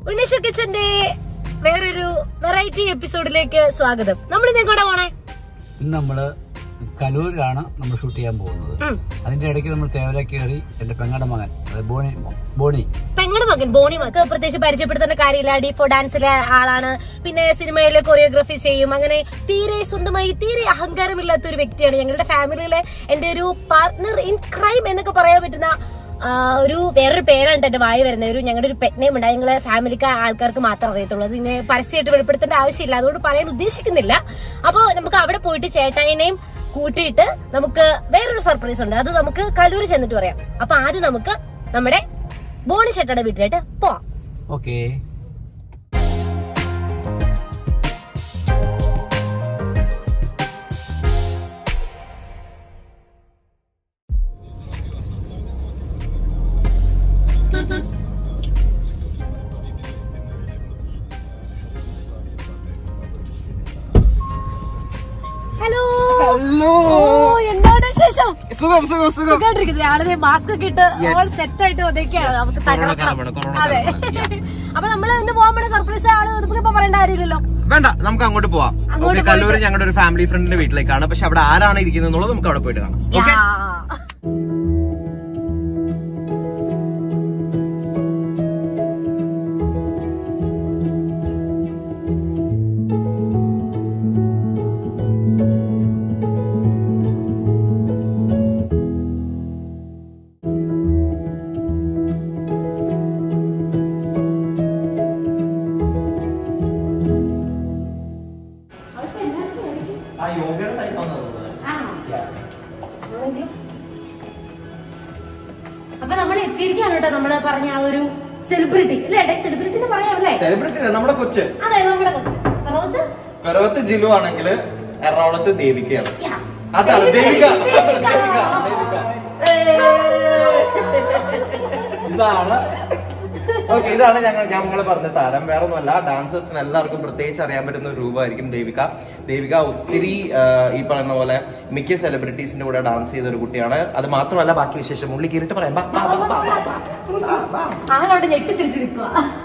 ഉണ്ണീഷ കിച്ചന്റെ വേറൊരു വെറൈറ്റി എപ്പിസോഡിലേക്ക് സ്വാഗതം നമ്മൾ ഇന്ന് എങ്ങോട്ടാ പോണേ ഇന്ന് നമ്മള് കലൂരിലാണ് നമ്മൾ ഷൂട്ട് ചെയ്യാൻ പോകുന്നത് ഉം. അതിന്റെ ഇടയ്ക്ക് നമ്മൾ തേവര കയറി എന്റെ പെങ്ങടെ മകൻ അതായത് ബോണി ബോണി പെങ്ങളുടെ മകൻ ബോണി മകൻ പ്രത്യേകിച്ച് പരിചയപ്പെടുത്തേണ്ട കാര്യമില്ല ഡിഫോ ഡാൻസിലെ ആളാണ് പിന്നെ സിനിമയിലെ കൊറിയോഗ്രഫി ചെയ്യും അങ്ങനെ തീരെ സ്വന്തമായി തീരെ അഹങ്കാരമില്ലാത്ത ഒരു വ്യക്തിയാണ് ഞങ്ങളുടെ ഫാമിലിയിലെ എന്റെ ഒരു പാർട്ട്ണർ ഇൻ ക്രൈം എന്നൊക്കെ പറയാൻ പറ്റുന്ന ആ, ഒരു വേറൊരു പേരാണ് എന്റെ വായി വരുന്നത് ഒരു ഞങ്ങളുടെ ഒരു പെറ്റ് നെയിം ഉണ്ട് ഞങ്ങളെ ഫാമിലിക്ക് ആൾക്കാർക്ക് മാത്രം അറിയത്തുള്ളൂ അതിനെ പരസ്യമായിട്ട് വെളിപ്പെടുത്തേണ്ട ആവശ്യമില്ല അതുകൊണ്ട് പറയാൻ ഉദ്ദേശിക്കുന്നില്ല അപ്പൊ നമുക്ക് അവിടെ പോയിട്ട് ചേട്ടായിനെയും കൂട്ടിയിട്ട് നമുക്ക് വേറൊരു സർപ്രൈസ് ഉണ്ട് അത് നമുക്ക് കലൂർ ചെന്നിട്ട് പറയാം അപ്പൊ ആദ്യം നമുക്ക് നമ്മുടെ ബോണി ചേട്ടയുടെ വീട്ടിലായിട്ട് പോവാം ഓക്കെ ഹലോ ഹലോ ഓ എന്താണ് വിശേഷം സുഖം സുഖം സുഖം സുഖമായിട്ടിരിക്കുന്നത് ആളെ മാസ്ക് ഒക്കെ ഇട്ട് ഓൾ സെറ്റ് ആയിട്ട് വന്നേക്കാണ് നമുക്ക് കൊറോണ തകർക്കണം കാലമാണ്, കൊറോണ അതെ അപ്പൊ നമ്മള് ഇന്ന് പോകാൻ വേണ്ടി സർപ്രൈസ് ആള് നമുക്ക് ഇപ്പൊ പറയേണ്ട കാര്യമില്ലല്ലോ വേണ്ട നമുക്ക് അങ്ങോട്ട് പോവാം അങ്ങോട്ട് ഓക്കെ കല്ലൂർ ഞങ്ങളുടെ ഒരു ഫാമിലി ഫ്രണ്ടിന്റെ വീട്ടിലേക്കാണ് പക്ഷെ അവിടെ ആരാണ് ഇരിക്കുന്നത് എന്നുള്ളത് നമുക്ക് അവിടെ പോയിട്ട് കാണാം ഓക്കെ യാ. ആ യോഗയുടെ ടൈപ്പ് ആണോ? ആണെങ്കിൽ. അപ്പൊ നമ്മൾ എത്തിയിരിക്കുകയാണ് കേട്ടോ നമ്മള് പറഞ്ഞ ആ ഒരു സെലിബ്രിറ്റി അല്ലേ സെലിബ്രിറ്റി എന്ന് പറയാം അല്ലേ സെലിബ്രിറ്റി നമ്മുടെ കൊച്ച് അതെ നമ്മുടെ കൊച്ച് പറവത്ത് പിറവത്ത് ജിലു ആണെങ്കിൽ എറണാകുളത്ത് ദേവികയാണ് യാ. അതാണ് ദേവിക ദേവിക. ദേവിക ദേവിക ഇതാണ് ഓക്കെ ഇതാണ് ഞങ്ങൾ ഞങ്ങൾ പറഞ്ഞ താരം വേറെ ഒന്നുമല്ല ഡാൻസേഴ്സിന് എല്ലാവർക്കും പ്രത്യേകിച്ച് അറിയാൻ പറ്റുന്ന ഒരു രൂപമായിരിക്കും ദേവിക ദേവിക ഒത്തിരി ആ, ഈ പറയുന്ന പോലെ മിക്ക സെലിബ്രിറ്റീസിന്റെ കൂടെ ഡാൻസ് ചെയ്ത ഒരു കുട്ടിയാണ് അത് മാത്രമല്ല ബാക്കി വിശേഷം ഉള്ളി കീറിട്ട് പറയാം ബാ, ബാ, ബാ, ബാ, ബാ, ബാ, ബാ. ആളവിടെ ഞെട്ടി തിരിച്ചു നിൽക്കുക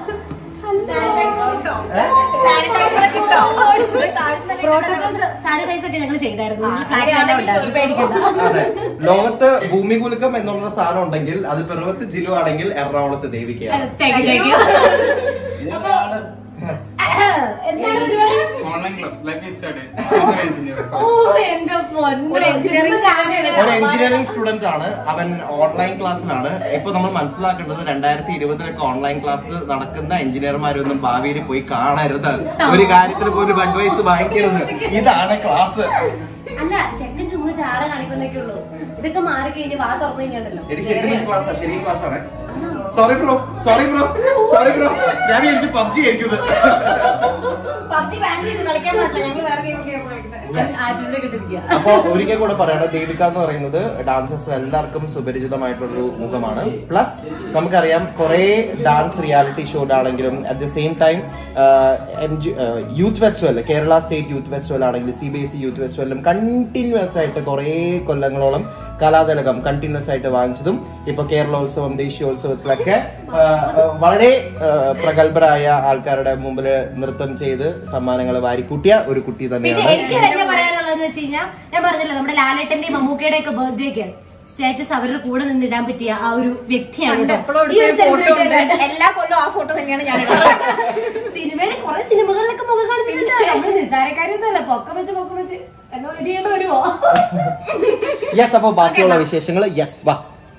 പ്രോട്ടോകോൾസ് സാനിറ്റൈസ് ഒക്കെ ഞങ്ങൾ ചെയ്തായിരുന്നു നിങ്ങൾ ഫ്ലാറ്റ് ഉണ്ടായിരുന്നു പേടിക്കണ്ട അതെ ലോകത്ത് ഭൂമി കുലുക്കം എന്നുള്ള സാധനം ഉണ്ടെങ്കിൽ അത് പിറവത്ത് ജിലു ആണെങ്കിൽ എറണാകുളത്ത് ദേവികയാണ് താങ്ക് യു, താങ്ക് യു. എന്താണ് പരിപാടി online class let start engineer ഓ എന്റെ പൊന്നു എഞ്ചിനീയറിംഗ് സ്റ്റാൻഡേർഡ് ഒരു എഞ്ചിനീയറിംഗ് സ്റ്റുഡന്റ് ആണ് അവൻ ഓൺലൈൻ ക്ലാസ്സിലാണ് ഇപ്പൊ നമ്മൾ മനസ്സിലാക്കേണ്ടത് രണ്ടായിരത്തി ഇരുപതിലൊക്കെ ഓൺലൈൻ ക്ലാസ് നടക്കുന്ന എഞ്ചിനീയർമാരൊന്നും ഭാവിയിൽ പോയി കാണരുത് ഒരു കാര്യത്തിൽ പോലും അഡ്വൈസ് വാങ്ങിക്കരുത് ഇതാണ് ക്ലാസ് അല്ല ചെക്കൻ ചുമ്മാ ചാട കാണിക്കുന്നൊക്കെ ഉള്ളൂ ഇതൊക്കെ മാറി കഴിഞ്ഞ് വാ തുറന്നു കഴിഞ്ഞാണ്ടല്ലോ എടി ശരിക്കും ക്ലാസ്സാ ശരി ക്ലാസ് ആണ് sorry bro sorry bro sorry bro ഞാൻ വിചാരിച്ചു പബ്ജി ആയിരിക്കുന്നത് പബ്ജി ബാൻ ചെയ്ത് കളിക്കാൻ പറ്റില്ല ഞങ്ങൾ വേറെ ഗെയിം ഒക്കെ കളിക്കുന്നത് ആറ്റിന്റെ കിട്ടിരിക്കുക അപ്പൊ ഒരിക്കൽ കൂടെ പറയണം ദേവിക എന്ന് പറയുന്നത് ഡാൻസേഴ്സ് എല്ലാവർക്കും സുപരിചിതമായിട്ടുള്ളൊരു മുഖമാണ് പ്ലസ് നമുക്കറിയാം കുറെ ഡാൻസ് റിയാലിറ്റി ഷോയിലാണെങ്കിലും at the same time youth festival Kerala state youth festival ആണെങ്കിലും C B S E youth ഫെസ്റ്റിവലിലും കണ്ടിന്യൂസ് ആയിട്ട് കുറെ കൊല്ലങ്ങളോളം കലാതിലകം കണ്ടിന്യൂസ് ആയിട്ട് വാങ്ങിച്ചതും ഇപ്പൊ കേരളോത്സവം ദേശീയോത്സവത്തിലൊക്കെ ആ, ആ, വളരെ ആ, പ്രഗത്ഭരായ ആൾക്കാരുടെ മുമ്പിൽ നൃത്തം ചെയ്ത് സമ്മാനങ്ങൾ വാരിക്കൂട്ടിയ ഒരു കുട്ടി പിന്നെ തന്നെയാണ് എനിക്ക് തന്നെ പറയാനുള്ളതെന്ന് വെച്ച് കഴിഞ്ഞാൽ ഞാൻ പറഞ്ഞല്ലോ നമ്മുടെ ലാലേട്ടന്റെയും മമ്മൂക്കയുടെ ഒക്കെ ബർത്ത്ഡേക്ക് സ്റ്റാറ്റസ് അവരുടെ കൂടെ നിന്ന് ഇടാൻ പറ്റിയ ആ ഒരു വ്യക്തിയാണ് കേട്ടോ. ഈ ഒരു celebrity ആയിട്ട്. എല്ലാ കൊല്ലവും ആ ഫോട്ടോ തന്നെയാണ് ഞാൻ ഇടുന്നത് സിനിമയിലെ കുറെ സിനിമകളിലൊക്കെ മുഖം കാണിച്ചിട്ടുണ്ട് നമ്മള് നിസ്സാരക്കാരൊന്നുമല്ല പൊക്കം വെച്ച് പൊക്കം വെച്ച് എന്നോ ഇത് ചെയ്യേണ്ടി വരുമോ യെസ് അപ്പൊ ബാക്കിയുള്ള വിശേഷങ്ങൾ യെസ് വാ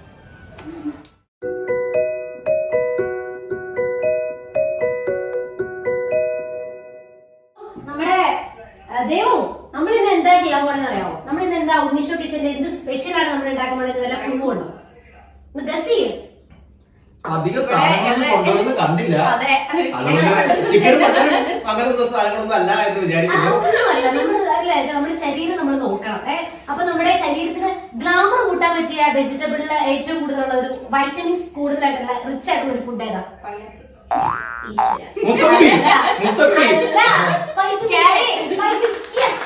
നമ്മുടെ ആ, ദേവു നമ്മൾ ഇന്ന് എന്താ ചെയ്യാൻ പോണെന്ന് അറിയാമോ നമ്മൾ ഇന്ന് എന്താ ഉണ്ണിഷോ കിച്ചന്റെ എന്ത് സ്പെഷ്യൽ ആണ് നമ്മൾ ഉണ്ടാക്കാൻ പോണത് വല്ല ക്ലൂ ഉണ്ടോ ഒന്ന് ഗസ് ചെയ്യ് അധികം സാധനങ്ങളൊന്നും കൊണ്ടുവരുന്നത് കണ്ടില്ല അതെ അതുകൊണ്ട് ചിക്കൻ മട്ടനും അങ്ങനത്തെ സാധനങ്ങളൊന്നും അല്ല എന്ന് ആ, വിചാരിക്കുന്നു ഒന്നുമല്ല നമ്മൾ അല്ല നമ്മുടെ ശരീരം നമ്മൾ നോക്കണം ഏ അപ്പൊ നമ്മുടെ ശരീരത്തിന് ഗ്ലാമർ കൂട്ടാൻ പറ്റിയ വെജിറ്റബിളില് ഏറ്റവും കൂടുതലുള്ള ഒരു വൈറ്റമിൻസ് കൂടുതലായിട്ടുള്ള റിച്ച് ആയിട്ടുള്ള ഒരു ഫുഡ് ഏതാ ഈശ്വരാ. മുസമ്പി മുസമ്പി അല്ല, vitamin A, vitamin- yes.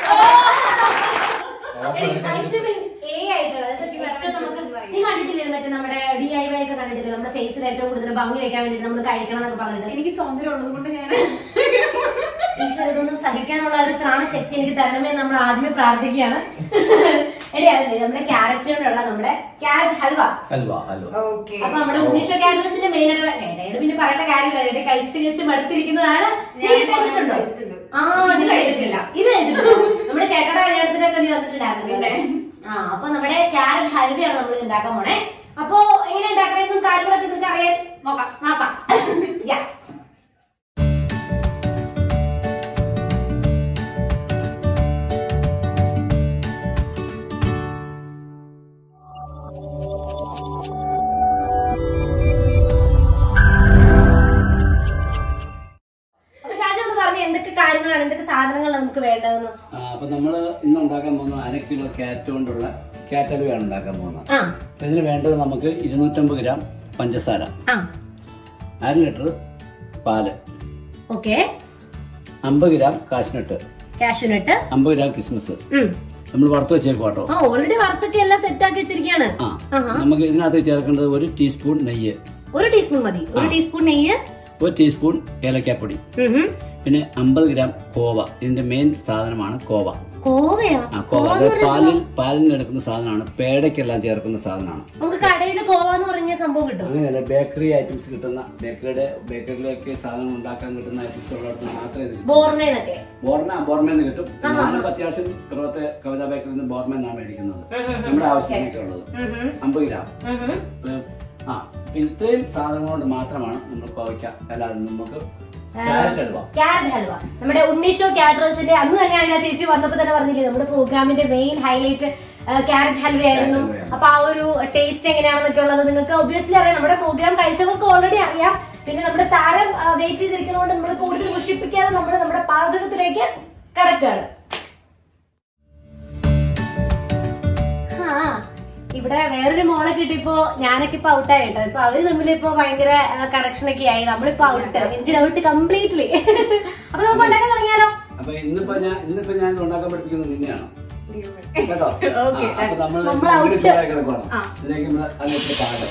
എടി, vitamin A ആയിട്ടുള്ള അതായത് ഏറ്റവും നമുക്ക് നീ കണ്ടിട്ടില്ലേ മറ്റേ നമ്മുടെ ഡി ഐ വൈ ഒക്കെ കണ്ടിട്ടില്ലേ നമ്മുടെ ഫേസ് ഫേസിൽ ഏറ്റവും കൂടുതൽ ഭംഗി വെക്കാൻ വേണ്ടിട്ട് നമ്മൾ കഴിക്കണം എന്നൊക്കെ പറഞ്ഞിട്ട് എനിക്ക് സൗന്ദര്യം ഉള്ളത് കൊണ്ട് ഞാൻ ഈശ്വര ഇതൊന്നും സഹിക്കാനുള്ള ഒരു ത്രാണ ശക്തി എനിക്ക് തരണമേ എന്ന് നമ്മൾ ആദ്യമേ പ്രാർത്ഥിക്കുകയാണ് എടി അതല്ലേ നമ്മുടെ ക്യാരറ്റ് കൊണ്ടുള്ള നമ്മുടെ ക്യാരറ്റ് ഹൽവ ഹൽവ ഹൽവ ഓക്കെ അപ്പൊ നമ്മുടെ ഉണ്ണീശ്വര ക്യാരറ്റ്സിന്റെ മെയിൻ ആയിട്ടുള്ള ഏട്ടായിട്ട് പിന്നെ പറയേണ്ട കാര്യമില്ല ഏട്ടാ കഴിച്ച് കഴിച്ച് മടുത്തിരിക്കുന്നതാണ് നീ ഞാൻ ഇത് കഴിച്ചിട്ടുണ്ടോ കഴിച്ചിട്ടുണ്ട്. ആ ഇത് കഴിച്ചിട്ടില്ല ഇത് കഴിച്ചിട്ടുണ്ടോ നമ്മുടെ ചേട്ടയുടെ കല്യാണത്തിനൊക്കെ നീ വന്നിട്ടുണ്ടായിരുന്നു പിന്നെ. ആ അപ്പൊ നമ്മുടെ ക്യാരറ്റ് ഹൽവയാണ് നമ്മൾ ഉണ്ടാക്കാൻ പോണേ അപ്പൊ എങ്ങനെ ഉണ്ടാക്കണേന്നും കാര്യങ്ങളൊക്കെ നിങ്ങൾക്ക് അറിയാൻ നോക്കാം നോക്കാം Yeah. അപ്പൊ ചാച്ചി ഒന്ന് പറഞ്ഞു എന്തൊക്കെ കാര്യങ്ങളാണ് എന്തൊക്കെ സാധനങ്ങൾ നമുക്ക് വേണ്ടതെന്ന് ആ, അപ്പൊ നമ്മള് ഇന്ന് ഉണ്ടാക്കാൻ പോകുന്ന അര കിലോ ക്യാരറ്റ് കൊണ്ടുള്ള ക്യാരറ്റ് ഹൽവയാണ് ഉണ്ടാക്കാൻ പോകുന്നത് ആ അപ്പൊ ഇതിന് വേണ്ടത് നമുക്ക് ഇരുന്നൂറ്റമ്പത് ഗ്രാം പഞ്ചസാര ആ അര ലിറ്റർ പാല് ഓക്കെ അമ്പത് ഗ്രാം കാശ്നട്ട് കാഷ്യൂനട്ട് അമ്പത് ഗ്രാം കിസ്മിസ് നമ്മൾ വറുത്ത് വെച്ചേക്കും കേട്ടോ ആ ഓൾറെഡി വറുത്തൊക്കെ എല്ലാം സെറ്റ് ആക്കി വെച്ചിരിക്കുകയാണ് ആ ആഹാ. നമുക്ക് ഇതിനകത്ത് ചേർക്കേണ്ടത് ഒരു ടീസ്പൂൺ നെയ്യ് ഒരു ടീസ്പൂൺ മതി ഒരു ടീസ്പൂൺ നെയ്യ് ഒരു ടീസ്പൂൺ ഏലക്കാപ്പൊടി ഉം ഹും. പിന്നെ അമ്പത് ഗ്രാം കോവ ഇതിന്റെ മെയിൻ സാധനമാണ് കോവ കോവയാ ആ കോവ അത് പാലിൽ പാലിന് എടുക്കുന്ന സാധനമാണ് പേടയ്ക്കെല്ലാം ചേർക്കുന്ന സാധനമാണ് നമുക്ക് കടയിൽ കോവ എന്ന് പറഞ്ഞ സംഭവം കിട്ടും അങ്ങനെയല്ല ബേക്കറി ഐറ്റംസ് കിട്ടുന്ന ബേക്കറിയുടെ ബേക്കറിയിലൊക്കെ സാധനം ഉണ്ടാക്കാൻ കിട്ടുന്ന ഐറ്റംസ് ഉള്ളിടത്ത് മാത്രമേ ഇത് കിട്ടൂ. ബോർമേന്നൊക്കെ ബോർമ ബോർമേന്ന് കിട്ടും ഞാനിപ്പോ അത്യാവശ്യം കുറവത്തെ കവിതാ ബേക്കറിൽ നിന്ന് ബോർമേന്നാണ് മേടിക്കുന്നത് നമ്മുടെ ആവശ്യത്തിനൊക്കെ ഉള്ളത് അമ്പത് ഗ്രാം ഇപ്പൊ, ആ ഇപ്പൊ ഇത്രയും സാധനങ്ങൾ കൊണ്ട് മാത്രമാണ് നമ്മൾ കോവയ്ക്ക അല്ലാതെ നമുക്ക് ക്യാരറ്റ് ഹൽവ ക്യാരറ്റ് ഹൽവ നമ്മുടെ ഉണ്ണീഷോ കാറ്ററേഴ്സിന്റെ അന്ന് തന്നെയാണ് ഞാൻ ചേച്ചി വന്നപ്പോ തന്നെ പറഞ്ഞില്ലേ നമ്മുടെ പ്രോഗ്രാമിന്റെ മെയിൻ ഹൈലൈറ്റ് ക്യാരറ്റ് ഹൽവ ആയിരുന്നു അപ്പൊ ആ ഒരു ടേസ്റ്റ് എങ്ങനെയാണെന്നൊക്കെ ഉള്ളത് നിങ്ങൾക്ക് ഒബ്വിയസ്ലി അറിയാം നമ്മുടെ പ്രോഗ്രാം കഴിച്ചവർക്ക് ഓൾറെഡി അറിയാം പിന്നെ നമ്മുടെ താരം വെയിറ്റ് ചെയ്തിരിക്കുന്നതുകൊണ്ട് നമ്മൾ കൂടുതൽ മുഷിപ്പിക്കാതെ നമ്മൾ നമ്മുടെ പാചകത്തിലേക്ക് കടക്കുകയാണ് ആ ഇവിടെ വേറൊരു മോളെ കിട്ടിയപ്പോ ഞാനൊക്കെ ഇപ്പൊ ഔട്ടായി കേട്ടോ ഇപ്പൊ അവര് തമ്മിൽ ഇപ്പൊ ഭയങ്കര കണക്ഷൻ ഒക്കെ ആയി നമ്മളിപ്പോ ഔട്ട് എഞ്ചിൻ ഔട്ട് കംപ്ലീറ്റ്ലി അപ്പൊ നമുക്ക് ഉണ്ടാക്കാൻ തുടങ്ങിയാലോ അപ്പൊ ഇന്നിപ്പോ ഞാൻ ഇന്നിപ്പോ ഞാൻ ഇത് ഉണ്ടാക്കാൻ പഠിപ്പിക്കുന്നത് നിന്നെയാണ് കേട്ടോ Okay. ആ, അപ്പൊ നമ്മൾ നമ്മൾ ഇതിന് out. ചൂടായി കിടക്കുവാണ് ആ. ഇതിലേക്ക് നമ്മൾ അതിലേക്ക് പാകം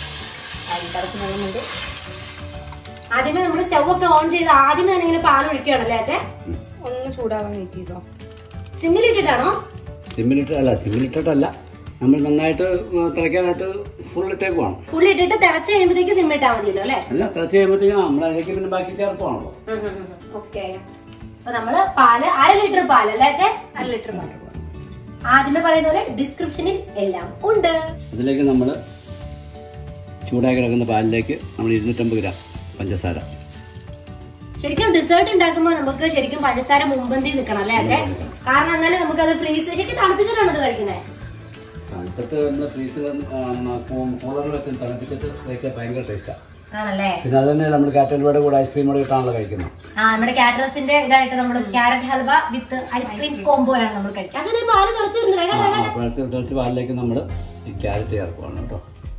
ആദ്യമേ നമ്മൾ സ്റ്റവ് ഒക്കെ ഓൺ ചെയ്ത് ആദ്യമേ തന്നെ ഇങ്ങനെ പാൽ ഒഴിക്കുകയാണല്ലേ അച്ഛേ ഒന്ന് ചൂടാവാൻ വെയിറ്റ് ചെയ്തോ സിമ്മിൽ ഇട്ടിട്ടാണോ സിമ്മിലിട്ട് അല്ല സിമ്മിലിട്ടിട്ടല്ല നമ്മൾ നന്നായിട്ട് തിളയ്ക്കാനായിട്ട് ഫുൾ ഇട്ടേക്കുവാണ് ഫുൾ ഇട്ടിട്ട് തിളച്ച് കഴിയുമ്പോഴത്തേക്ക് സിം ഇട്ടാ മതിയല്ലോ അല്ലേ അല്ല തിളച്ച് കഴിയുമ്പോഴത്തേക്കും നമ്മൾ അതിലേക്ക് പിന്നെ ബാക്കി ചേർക്കുവാണല്ലോ ഓക്കെ അപ്പൊ നമ്മള് പാല് അര ലിറ്റർ പാല് അല്ലേ അച്ഛേ അര ലിറ്റർ പാല് ആദ്യമേ പറയുന്ന പോലെ ഡിസ്ക്രിപ്ഷനിൽ എല്ലാം ഉണ്ട് അതിലേക്ക് നമ്മൾ ചൂടായി കിടക്കുന്ന പാലിലേക്ക് നമ്മൾ ഇരുന്നൂറ്റമ്പത് ഗ്രാം പഞ്ചസാര ശരിക്കും ഡെസേർട്ട് ഉണ്ടാക്കുമ്പോൾ നമുക്ക് ശരിക്കും പഞ്ചസാര മുമ്പന്തി നിൽക്കണം അല്ലേ അച്ഛേ കാരണം എന്നാലും നമുക്ക് അത് ഫ്രീസ് ശരിക്കും തണുപ്പിച്ചിട്ടാണ് ഇത് കഴിക്കുന്നത് തണുത്തിട്ട് നമ്മൾ ഫ്രീസിൽ കൂളറിൽ വെച്ച് തണുപ്പിച്ചിട്ട് കഴിക്കാൻ ഭയങ്കര ടേസ്റ്റാണ് ആണല്ലേ പിന്നെ അത് തന്നെ നമ്മൾ കാറ്റൽവയുടെ കൂടെ ഐസ്ക്രീമോടെ ഇട്ടാണല്ലോ കഴിക്കുന്നത് ആ നമ്മുടെ കാറ്ററസിന്റെ ഇതായിട്ട് നമ്മൾ carrot halwa with ice cream combo ആണ് നമ്മൾ കഴിക്കുക അച്ഛൻ പാല് തിളച്ചിരുന്നു വേഗം ആ വേഗം അപ്പോൾ തിളച്ച് പാലിലേക്ക് നമ്മൾ ഈ ക്യാരറ്റ് ചേർക്കുവാണ് കേട്ടോ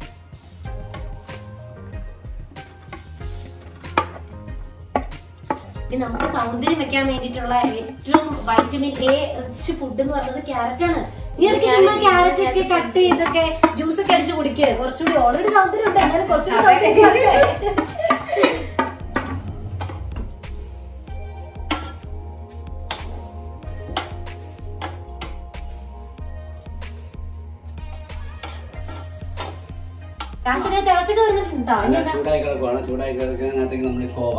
ഇനി നമുക്ക് സൗന്ദര്യം വെക്കാൻ വേണ്ടിയിട്ടുള്ള ഏറ്റവും വൈറ്റമിൻ എ റിച്ച് ഫുഡ് എന്ന് പറയുന്നത് ക്യാരറ്റ് ആണ് ഈ ഇടയ്ക്ക് ചുമ്മാ ക്യാരറ്റ് ഒക്കെ കട്ട് ചെയ്തൊക്കെ ജ്യൂസ് ഒക്കെ അടിച്ച് കുടിക്കുക കുറച്ചുകൂടി ഓൾറെഡി സൗന്ദര്യം ഉണ്ട് എന്നാലും കുറച്ചുകൂടി സൗന്ദര്യം വരട്ടെ. കാശിനെ തിളച്ചൊക്കെ വന്നിട്ടുണ്ടോ അല്ല, ഇനി എന്താ? ചൂടായി കിടക്കുവാണ് ചൂടായി കിടക്കുന്നതിനകത്തേക്ക് നമ്മൾ കോവ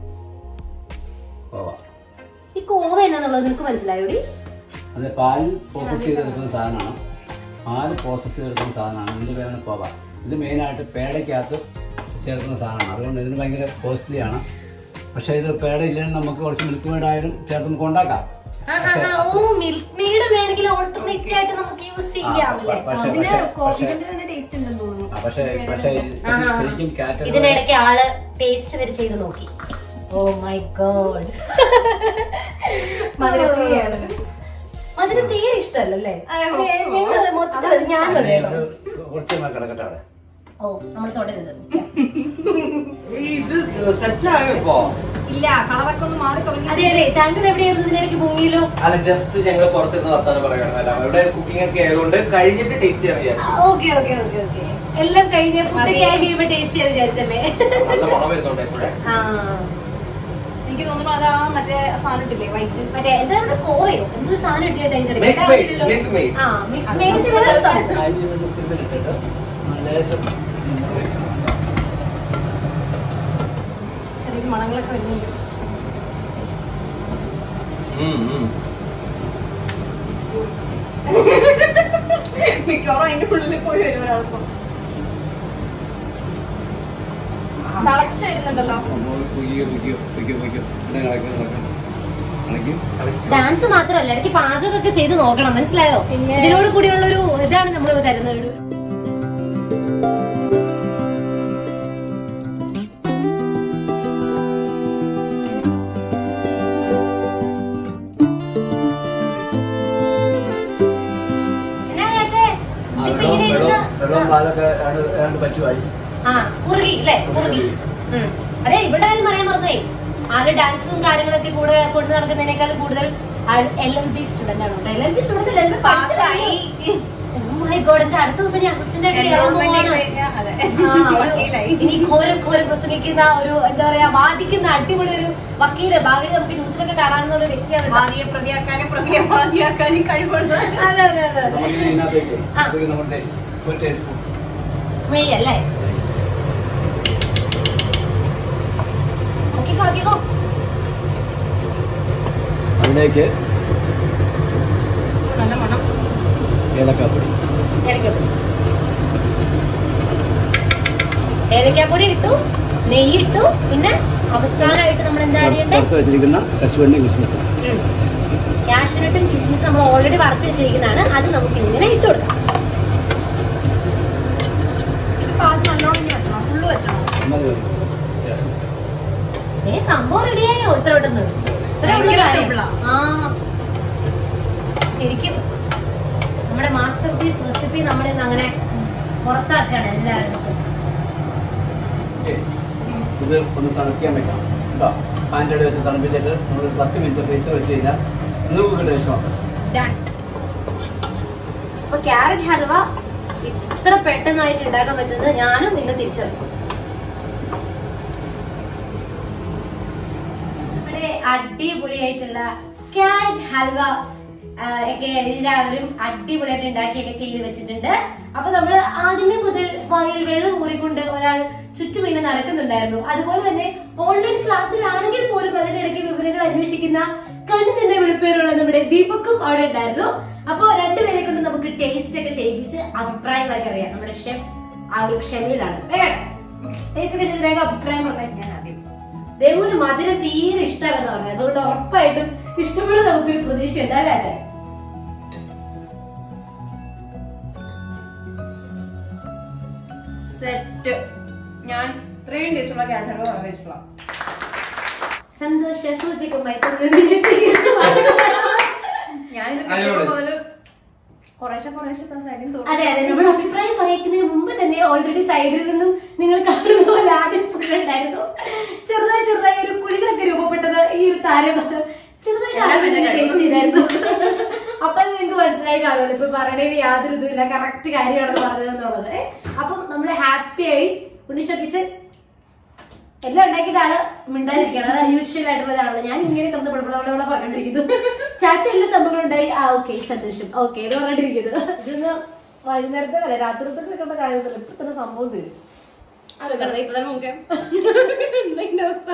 കോവ ഈ കോവ എന്നാന്നുള്ളത് നിനക്ക് മനസ്സിലായോടി അത് പാൽ പ്രോസസ് ചെയ്തെടുക്കുന്ന സാധനമാണ് പാൽ പ്രോസസ് ചെയ്തെടുക്കുന്ന സാധനമാണ് ഇതിന്റെ പേരാണ് കോവ ഇത് മെയിനായിട്ട് പേടയ്ക്കകത്ത് ചേർക്കുന്ന സാധനമാണ് അതുകൊണ്ട് ഇതിന് ഭയങ്കര കോസ്റ്റ്ലി ആണ് പക്ഷേ ഇത് പേട ഇല്ലെങ്കിൽ നമുക്ക് കുറച്ച് മിൽക്ക് മെയ്ഡ് ആയാലും ചേർത്ത് നമുക്ക് ഉണ്ടാക്കാം ആ, ആ, ആ, ഓ മിൽക്ക് മെയ്ഡ് വേണമെങ്കിൽ ഓൾട്ടർനേറ്റ് ആയിട്ട് നമുക്ക് യൂസ് ചെയ്യാം അല്ലേ പക്ഷേ അതിന് പക്ഷേ പക്ഷേ കോവിഡിന്റെ തന്നെ ടേസ്റ്റ് ഉണ്ടെന്ന് തോന്നുന്നു ആ, പക്ഷേ പക്ഷേ ഇത് ശരിക്കും കാറ്റൽ ഇതിനിടയ്ക്ക് ആള് ടേസ്റ്റ് വരെ ചെയ്ത് നോക്കി ഓ മൈ ഗോഡ് മധുരപ്രിയയാണ്. മധുരം തീരെ ഇഷ്ടമല്ലല്ലേ അതെ, കുറച്ച് ഞങ്ങള് മൊത്തത്തില് ഞാനും അതെ കേട്ടോ. കുറച്ച് സമയം കിടക്കട്ടെ അവിടെ ഓ നമ്മൾ തുടരുത് ഇത് സെറ്റ് ആയോ ഇപ്പോ ഇല്ല കളറൊക്കെ ഒന്ന് മാറി തുടങ്ങി അതെ അതെ താങ്കൾ എവിടെയായിരുന്നു ഇതിനിടയ്ക്ക് മുങ്ങിയിലോ അല്ല ജസ്റ്റ് ഞങ്ങൾ പുറത്തുനിന്ന് വർത്താനം പറയണമല്ല ഇവിടെ കുക്കിംഗ് ഒക്കെ ആയതുകൊണ്ട് കഴിഞ്ഞിട്ട് ടേസ്റ്റ് ചെയ്യാൻ വിചാരിച്ചു ഓക്കെ ഓക്കെ ഓക്കെ ഓക്കെ എല്ലാം കഴിഞ്ഞ് ഫുഡ് ആയി കഴിയുമ്പോ ടേസ്റ്റ് ചെയ്ത് വിചാരിച്ചല്ലേ നല്ല മണം വരുന്നുണ്ട് എപ്പോഴേ ആ എനിക്ക് തോന്നുന്നു അതാ മറ്റേ സാധനം ഇട്ടില്ലേ വൈറ്റ് മറ്റേ എന്താണ് കോയോ എന്ത് സാധനം ഇട്ടിട്ട് അതിന്റെ ഇടയ്ക്ക്? Milk maid, ഇല്ലല്ലോ. milk maid. ആ മിൽക്ക് മെയ്ഡിന്റെ വേറെ സാധനം അതിന് വേണ്ടി സിമ്മിലിട്ടിട്ട് ലേശം ചെറിയ മണങ്ങളൊക്കെ വരുന്നുണ്ട് മിക്കവാറും അതിന്റെ ഉള്ളിൽ പോയി വരും ഒരാൾക്കും തിളച്ച് വരുന്നുണ്ടല്ലോ കുയ്യോ കുയ്യോ കുയ്യോ കുയ്യോ ഇവിടെ കളക്കും കളക്കും കളക്കും ഡാൻസ് മാത്രമല്ല ഇടയ്ക്ക് പാചകമൊക്കെ ചെയ്ത് നോക്കണം മനസ്സിലായോ ഇതിനോട് കൂടിയുള്ള ഒരു ഇതാണ് നമ്മൾ തരുന്നത് ഒരു എന്നാ ചേച്ചേ? ആ, ഇതിപ്പോ ഇങ്ങനെ വെള്ളം ഇരുന്ന് വെള്ളം വെള്ളം പാലൊക്കെ ഏതാണ്ട് ഏതാണ്ട് പറ്റുമായി ആ കുറുകി അല്ലേ കുറുകി ഉം. അതെ ഇവിടെ കാര്യം പറയാൻ മറന്നുപോയി ആള് ഡാൻസും കാര്യങ്ങളൊക്കെ കൂടെ കൊണ്ടു നടക്കുന്നതിനേക്കാൾ കൂടുതൽ എൽ എൽ ബി സ്റ്റുഡന്റ് ആണ് L L B student L L B പാസ്സായി മൈ ഗോഡ് എന്റെ അടുത്ത ദിവസം ഞാൻ അസിസ്റ്റന്റ് ആയിട്ട് കയറാൻ പോവാണ് അതെ ആ, ഒരു- വക്കീലായി. ഇനി ഘോരം ഘോരം പ്രസംഗിക്കുന്ന ഒരു എന്താ പറയാ വാദിക്കുന്ന അടിപൊളി ഒരു വക്കീല് ഭാവിയിൽ നമുക്ക് ന്യൂസിലൊക്കെ കാണാനുള്ള ഒരു വ്യക്തിയാണ് കേട്ടോ. വാദിയെ പ്രതിയാക്കാനും പ്രതിയെ വാദിയാക്കാനും കഴിവുള്ള അതെ അതെ അതെ അതെ നമുക്കിനി ഇതിനകത്തേക്ക് ആ. അതിലേക്ക് നമ്മുടെ ഒരു ടീസ്പൂൺ മെയ് അല്ലേ നോക്കിക്കോ നോക്കിക്കോ അതിലേക്ക് നല്ല മണം ഏലക്കാപ്പൊടി ഏലക്കാപ്പൊടി ഏലക്കാപ്പൊടി ഇട്ടു നെയ്യ് ഇട്ടു പിന്നെ അവസാനമായിട്ട് നമ്മൾ എന്താ ചെയ്യണ്ടേ വറുത്ത് വെച്ചിരിക്കുന്ന കശുവണ്ടി കിസ്മിസ് കാഷ്നട്ടും കിസ്മിസ് നമ്മൾ ഓൾറെഡി വറുത്ത് വെച്ചിരിക്കുന്നതാണ് അത് നമുക്ക് ഇങ്ങനെ ഇട്ട് കൊടുക്കാം ഇത് പാൽ നല്ലോണം ഇനി വെക്കണം ഫുള്ള് വെക്കണം മതി മതി വ്യത്യാസം. ഏ സംഭവം റെഡിയായോ ഇത്ര പെട്ടെന്ന് ഇത്ര ഉള്ള ഭയങ്കര കാര്യം. simple ആ. ആ ശരിക്കും നമ്മുടെ മാസ്റ്റർ പീസ് റെസിപ്പി നമ്മളിന്ന് അങ്ങനെ പുറത്താക്കാണ് എല്ലാവരും ഓക്കേ. ഇത് ഒന്ന് തണുക്കാൻ വെക്കാം കേട്ടോ ഫാൻ്റെ ഇടയിൽ വെച്ച് തണുപ്പിച്ചിട്ട് നമ്മൾ ഒരു പത്ത് മിനിറ്റ് ഫ്രീസർ വെച്ച് കഴിഞ്ഞാൽ നമുക്ക് ടേസ്റ്റ് Done. അപ്പൊ ക്യാരറ്റ് ഹൽവ ഇത്ര പെട്ടെന്നായിട്ട് ഉണ്ടാക്കാൻ പറ്റുന്നത് ഞാനും ഇന്ന് തിരിച്ചറിഞ്ഞു നമ്മുടെ അടിപൊളിയായിട്ടുള്ള ക്യാരറ്റ് ഹൽവ ആ, ഒക്കെ എല്ലാവരും അടിപൊളിയായിട്ട് ഉണ്ടാക്കിയൊക്കെ ചെയ്ത് വെച്ചിട്ടുണ്ട് അപ്പൊ നമ്മൾ ആദ്യമേ മുതൽ വായിൽ വെള്ളം ഊറിക്കൊണ്ട് ഒരാൾ ചുറ്റും ഇങ്ങനെ നടക്കുന്നുണ്ടായിരുന്നു അതുപോലെ തന്നെ ഓൺലൈൻ ക്ലാസ്സിലാണെങ്കിൽ പോലും അതിനിടയ്ക്ക് വിവരങ്ങൾ അന്വേഷിക്കുന്ന കണ്ണു നിന്ന വിളിപ്പേരുള്ള നമ്മുടെ ദീപക്കും അവിടെ ഉണ്ടായിരുന്നു അപ്പൊ രണ്ടുപേരെ കൊണ്ട് നമുക്ക് ടേസ്റ്റ് ഒക്കെ ചെയ്യിപ്പിച്ച് അഭിപ്രായങ്ങളൊക്കെ അറിയാം നമ്മുടെ ഷെഫ് ആ ഒരു ക്ഷമയിലാണ് ടേസ്റ്റ് ഒക്കെ ചെയ്ത് വേഗം അഭിപ്രായം പറഞ്ഞാൽ ഞാൻ ആദ്യം ദേവുവിന് മധുരം തീരെ ഇഷ്ടമല്ലെന്ന് പറഞ്ഞു അതുകൊണ്ട് ഉറപ്പായിട്ടും ഇഷ്ടപ്പെടും നമുക്കൊരു പ്രതീക്ഷയുണ്ട് അല്ലേ അച്ഛൻ സെറ്റ് ഞാൻ ഇത്രയും ടേസ്റ്റുള്ള ക്യാൻഡർ വളരെ ഇഷ്ടമാണ് സന്തോഷ സൂചകമായി ഞാനിത് അടിപൊളി. കിട്ടിയപ്പോൾ മുതല് കുറേശ്ശെ കുറേശ്ശെ സൈഡിൽ അതെ അതെ നമ്മൾ അഭിപ്രായം പറയിക്കുന്നതിന് മുമ്പ് തന്നെ ഓൾറെഡി സൈഡിൽ നിന്നും നിങ്ങൾ കാണുന്ന പോലെ ആദ്യം പുഷ ഉണ്ടായിരുന്നു ചെറുതായി ചെറുതായി ഒരു കുഴികളൊക്കെ രൂപപ്പെട്ടത് ഈ ഒരു താരം ചെറുതായിട്ട് ആദ്യം ടേസ്റ്റ് ചെയ്തായിരുന്നു അപ്പൊ നിങ്ങൾക്ക് മനസ്സിലായി കാണുമല്ലോ ഇപ്പൊ പറയണേന് യാതൊരു ഇതുമില്ല കറക്റ്റ് കാര്യമാണെന്ന് പറഞ്ഞതെന്നുള്ളത് ഏ? അപ്പം നമ്മൾ ഹാപ്പി ആയി ഉണ്ണിഷ കിച്ചൻ എല്ലാം ഉണ്ടാക്കിയിട്ട് ആള് മിണ്ടാതിരിക്കണം അത് യൂഷ്വൽ ആയിട്ടുള്ളതാണ് ഞാൻ ഇങ്ങനെ കിടന്ന് പിളപ്പിളവിടെ പറഞ്ഞിരിക്കുന്നു ചാച്ച എല്ലാ സംഭവങ്ങളും ഉണ്ടായി ആ ഓക്കെ സന്തോഷം ഓക്കെ എന്ന് പറഞ്ഞിട്ടിരിക്കുന്നു ഇതൊന്ന് വൈകുന്നേരത്തെ അല്ല രാത്രിത്തെ കണ്ട കാര്യത്തില്ല ഇപ്പൊ തന്നെ സംഭവം തരും അതൊക്കെ ഇപ്പൊ തന്നെ നോക്കാം എന്താ അവസ്ഥ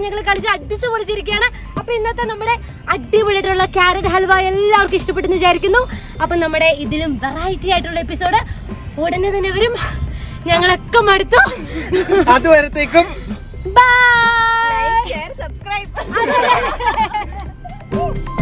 ഞങ്ങൾ കളിച്ച് അടിച്ചു പൊളിച്ചിരിക്കുകയാണ് അപ്പൊ ഇന്നത്തെ നമ്മുടെ അടിപൊളിയായിട്ടുള്ള ക്യാരറ്റ് ഹൽവ എല്ലാവർക്കും ഇഷ്ടപ്പെട്ടെന്ന് വിചാരിക്കുന്നു അപ്പൊ നമ്മുടെ ഇതിലും വെറൈറ്റി ആയിട്ടുള്ള എപ്പിസോഡ് ഉടനെ തന്നെ വരും ഞങ്ങളൊക്കെ മടുത്തു അതുവരത്തേക്കും ബൈ ഷെയർ സബ്സ്ക്രൈബ് അതെ